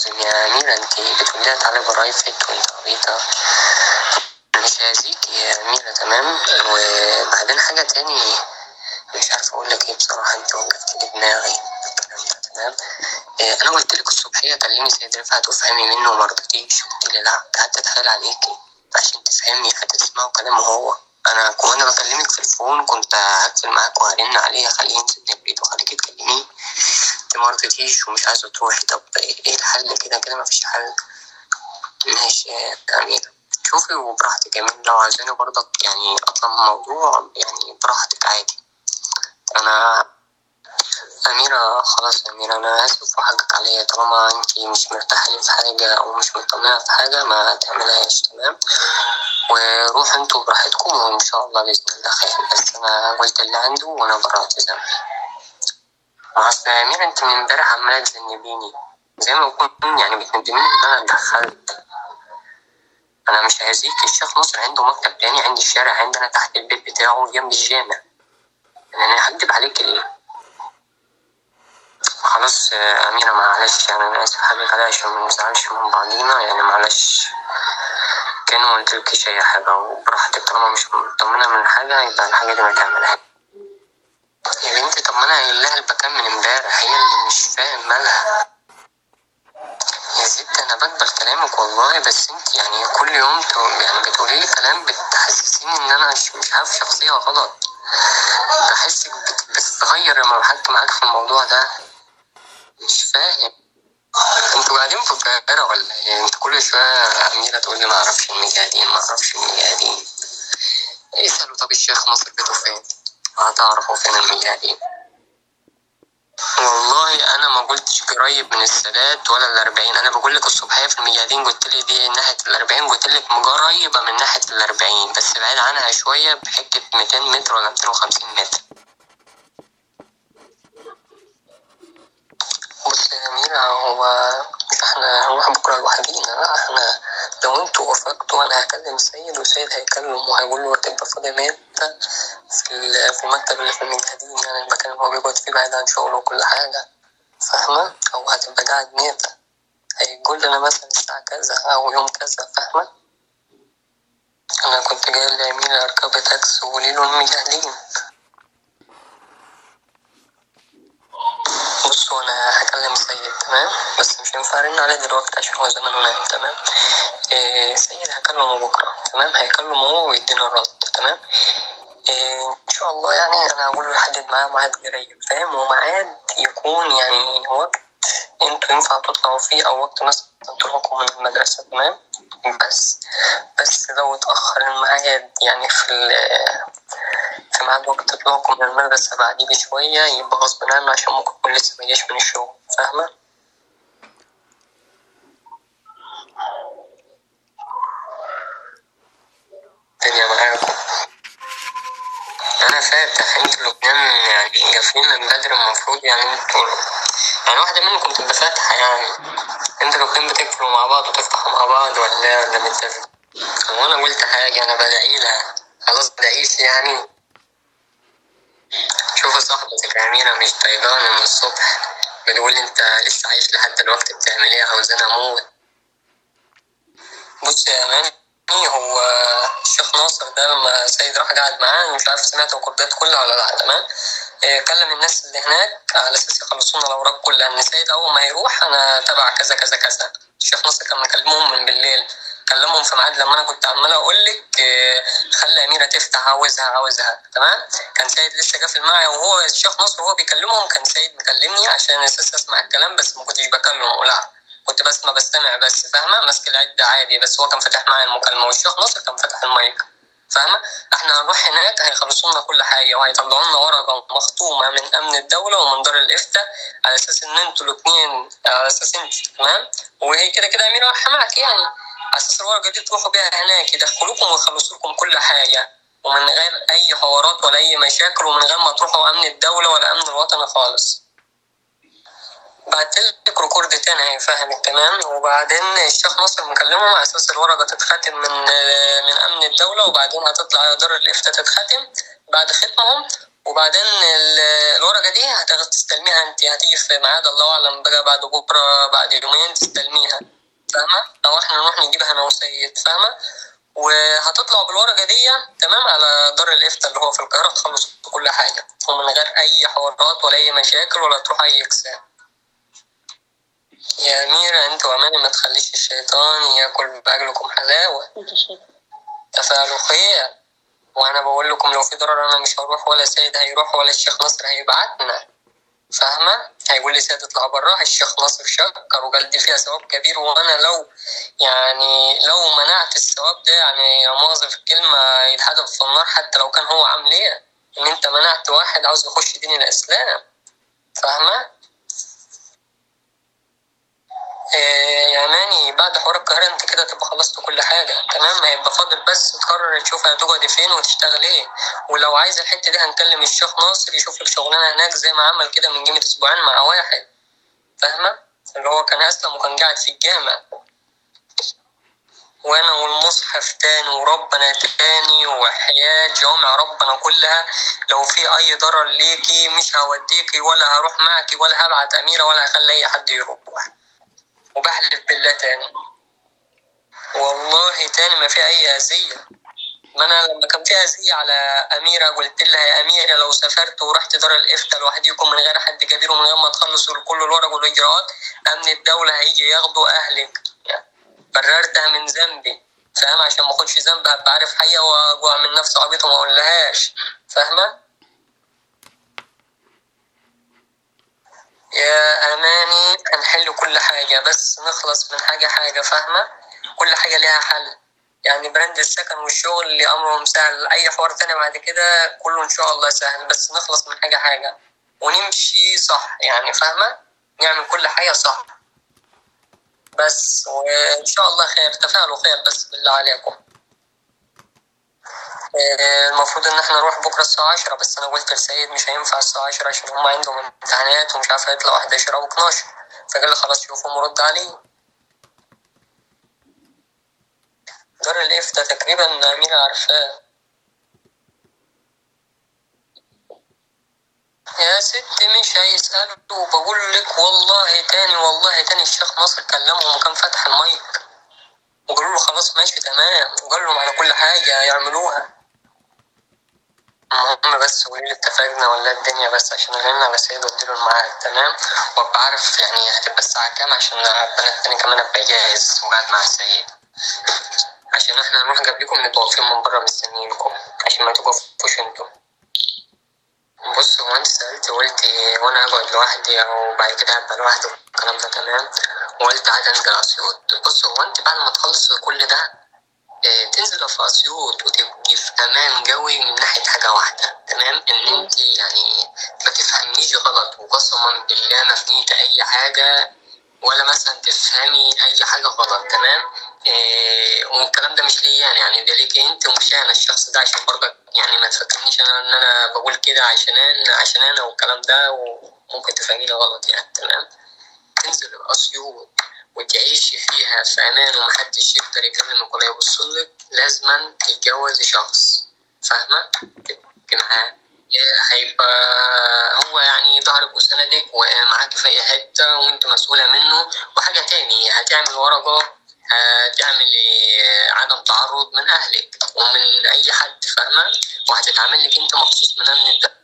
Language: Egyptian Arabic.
العظيم يا أميرة انت بتقولي تعالي برايفت وانت عبيطة أنا مش هأذيكي يا أميرة تمام وبعدين حاجة تاني مش عارف أقول لك إيه بصراحة انت وقفتي لي دماغي الكلام ده تمام إيه، أنا قلت لك الصبحية كلمي سيد رفعت وافهمي منه وما رضيتيش قلت لي لا قعدت أتحايل عليكي عشان تفهمي هتسمعوا كلامه هو انا وانا بكلمك في الفون كنت هقفل معاك وهرن عليه اخليه ينزل البيت واخليكي تكلميه انت ما رضيتيش ومش عايزه تروحي طب ايه الحل كده كده مفيش حل ماشي يا اميره شوفي وبراحتك يا لو عايزاني برضك يعني اطلع من الموضوع يعني براحتك عادي انا أميرة خلاص يا أميرة أنا آسف وحقك عليا طالما أنت مش مرتاحة لي في حاجة أو مش مطمنة في حاجة ما تعملهاش تمام وروحوا انتوا براحتكم وإن شاء الله بإذن الله خير بس أنا قلت اللي عنده وأنا برأت ذنبي ما أصل يا أميرة أنت من امبارح عمالة تذنبيني زي ما أكون يعني بتندميني إن أنا اتدخلت أنا مش هأذيك الشيخ نصر عنده مكتب تاني عند الشارع عندنا تحت البيت بتاعه جنب الجامع يعني أنا هكدب عليك ليه؟ خلاص يا أميرة معلش يعني أنا آسف حقك عليا عشان ما نزعلش من بعضينا يعني معلش كان ما قلتلكيش أي حاجة وبراحتك طالما مش مطمنة من حاجة يبقى الحاجة دي ما تعملها يا بنتي طب ما أنا قايل لها المكان من امبارح هي اللي مش فاهم مالها يا ست أنا بقبل كلامك والله بس أنت يعني كل يوم ت- يعني بتقولي لي كلام بتحسسيني إن أنا مش مش عارف شخصية غلط بحسك بت- بتتغير لما بحكي معاك في الموضوع ده مش فاهم انتوا قاعدين في القاهرة ولا ايه؟ انت كل شوية أميرة تقول لي ما أعرفش المجاهدين ما أعرفش المجاهدين اسألوا طب الشيخ ناصر بيته فين؟ هتعرفوا فين المجاهدين والله أنا ما قلتش قريب من السادات ولا الأربعين أنا بقول لك الصبحية في المجاهدين قلت لي دي ناحية الأربعين قلت لك قريبة من ناحية الأربعين بس بعيد عنها شوية بحكة 200 متر ولا 250 متر بص يا أميرة هو مش احنا هنروح بكرة لوحدينا لا احنا لو انتوا وافقتوا انا هكلم سيد وسيد هيكلم وهيقول له هتبقى فاضي متى في ال- في المكتب اللي في المجاهدين يعني المكان اللي هو بيقعد فيه بعيد عن شغله وكل حاجة فاهمة؟ أو هتبقى قاعد متى هيقول لنا مثلا الساعة كذا أو يوم كذا فاهمة؟ أنا كنت جاي لأميرة أركب تاكسي وقولي له المجاهدين بصوا انا هكلم سيد تمام بس مش هينفع ارن عليه دلوقتي عشان هو زمانه نايم تمام إيه سيد هكلمه بكره تمام هيكلمه هو ويدينا الرد تمام إيه ان شاء الله يعني انا هقول له يحدد معاه ميعاد قريب فاهم وميعاد يكون يعني وقت انتوا ينفع تطلعوا فيه او وقت مثلا تروحوا من المدرسه تمام بس بس لو اتاخر الميعاد يعني في ال- في ميعاد وقت طلوعكم من المدرسة بعديه بشوية يبقى غصب عنه عشان ممكن يكون لسه مجاش من الشغل فاهمة؟ الدنيا معاكم أنا فاتح انتوا الاتنين يعني قافلين من بدري المفروض يعني انتوا يعني واحدة منكم تبقى فاتحة يعني انتوا الاتنين بتقفلوا مع بعض وتفتحوا مع بعض ولا ولا متفق؟ هو أنا قلت حاجة أنا بدعي لها خلاص بدعيش يعني شوف صاحبتك أميرة مش طايقاني من الصبح بتقول انت لسه عايش لحد دلوقتي بتعمل ايه عاوزاني اموت بص يا اماني هو الشيخ ناصر ده لما سيد راح قاعد معاه مش عارف سمعت الكردات كلها ولا لا تمام إيه، كلم الناس اللي هناك على اساس يخلصوا لنا الاوراق كلها ان سيد اول ما يروح انا تبع كذا كذا كذا الشيخ ناصر كان مكلمهم من بالليل كلمهم في ميعاد لما انا كنت عمال اقول لك إيه، خلي اميره تفتح عاوزها عاوزها تمام كان سيد لسه قافل معايا وهو الشيخ ناصر وهو بيكلمهم كان سيد مكلمني عشان اساس اسمع الكلام بس ما كنتش بكلمه لا كنت بس ما بستمع بس فاهمه ماسك العده عادي بس هو كان فاتح معايا المكالمه والشيخ ناصر كان فاتح المايك فاهمه احنا هنروح هناك هيخلصوا لنا كل حاجه وهيطلعوا لنا ورقه مختومه من امن الدوله ومن دار الافتاء على اساس ان انتوا الاثنين على اساس انت تمام وهي كده كده اميره رايحه معاك يعني على اساس الورقه دي تروحوا بيها هناك يدخلوكم ويخلصوا لكم كل حاجه ومن غير اي حوارات ولا اي مشاكل ومن غير ما تروحوا امن الدوله ولا امن الوطن خالص بعت لك ريكورد تاني هيفهمك تمام وبعدين الشيخ ناصر مكلمهم على اساس الورقه تتختم من من امن الدوله وبعدين هتطلع على دار الافتاء تتختم بعد ختمهم وبعدين ال- الورقة دي هتستلميها انت هتيجي في ميعاد الله اعلم بقى بعد بكرة بعد يومين تستلميها فاهمة؟ او احنا نروح نجيبها انا وسيد فاهمة؟ وهتطلع بالورقة دي تمام على دار الافتاء اللي هو في القاهرة تخلص كل حاجة ومن غير اي حوارات ولا اي مشاكل ولا تروح اي اقسام يا أميرة انت وأمانة ما تخليش الشيطان ياكل بأجلكم حلاوة انت شايف تفعلوا خير وانا بقول لكم لو في ضرر انا مش هروح ولا سيد هيروح ولا الشيخ نصر هيبعتنا فاهمة هيقول لي سيد اطلع برا الشيخ نصر شكر وقال دي فيها ثواب كبير وانا لو يعني لو منعت الثواب ده يعني يا مؤاخذة في الكلمة يتحدف في النار حتى لو كان هو عامل ايه ان انت منعت واحد عاوز يخش دين الاسلام فاهمة إيه يا ماني بعد حوار القاهرة انت كده تبقى خلصت كل حاجة تمام هيبقى فاضل بس تقرر تشوف هتقعدي فين وتشتغل ايه ولو عايز الحتة دي هنكلم الشيخ ناصر يشوف لك شغلانة هناك زي ما عمل كده من قيمة اسبوعين مع واحد فاهمة اللي هو كان اسلم وكان قاعد في الجامع وانا والمصحف تاني وربنا تاني وحياة جوامع ربنا كلها لو في اي ضرر ليكي مش هوديكي ولا هروح معك ولا هبعت اميرة ولا هخلي اي حد يروح وبحلف بالله تاني والله تاني ما في اي اذية ما انا لما كان في اذية على اميرة قلت لها يا اميرة لو سافرت ورحت دار الافتاء لوحديكم من غير حد كبير ومن غير ما تخلصوا كل الورق والاجراءات امن الدولة هيجي ياخدوا اهلك يعني بررتها من ذنبي فاهم عشان ما اخدش ذنب هبقى عارف حقيقة واعمل نفسي عبيط وما اقولهاش فاهمة يا اماني هنحل كل حاجة بس نخلص من حاجة حاجة فاهمة كل حاجة ليها حل يعني براند السكن والشغل اللي امرهم سهل اي حوار تاني بعد كده كله ان شاء الله سهل بس نخلص من حاجة حاجة ونمشي صح يعني فاهمة نعمل كل حاجة صح بس وان شاء الله خير تفاعلوا خير بس بالله عليكم آه، المفروض ان احنا نروح بكره الساعه 10 بس انا قلت لسيد مش هينفع الساعه 10 عشان هم عندهم امتحانات ومش عارف هيطلعوا 11 او 12 فقال لي خلاص شوفوا مرد عليه دار الافتاء تقريبا اميره عارفاه يا ست مش هيسألوا وبقول لك والله تاني والله تاني الشيخ ناصر كلمهم وكان فاتح المايك وقالوا له خلاص ماشي تمام وقال لهم على كل حاجة يعملوها المهم بس قولي لي اتفقنا ولا الدنيا بس عشان ارن على سيد واديله الميعاد تمام وابقى عارف يعني هتبقى الساعة كام عشان البنات التاني كمان ابقى جاهز وقاعد مع السيد عشان احنا هنروح قبلكم نبقى واقفين من بره مستنيينكم عشان ما تقفوش انتوا بص هو انت سألت وقلتي وانا هقعد لوحدي او بعد كده هبقى لوحدي والكلام ده تمام وقلت عادي انزل اسيوط بص هو انت بعد ما تخلص كل ده اه تنزل في اسيوط وتبقي في امان قوي من ناحيه حاجه واحده تمام ان انت يعني ما تفهمنيش غلط وقسما بالله ما في نيتي اي حاجه ولا مثلا تفهمي اي حاجه غلط تمام إيه والكلام ده مش ليا يعني يعني ده ليكي انت ومش انا الشخص ده عشان برضك يعني ما تفكرنيش انا ان انا بقول كده عشان انا عشان انا والكلام ده وممكن تفهميني غلط يعني تمام تنزل اسيوط وتعيشي فيها في امان ومحدش يقدر يكلمك ولا يبصلك لازما تتجوزي شخص فاهمه تبقي معاه هيبقى هو يعني ظهرك وسندك ومعاك في اي حته وانت مسؤوله منه وحاجه تاني هتعمل ورقه هتعملي عدم تعرض من اهلك ومن اي حد فاهمه وهتتعامل لك انت مخصوص من امن الدولة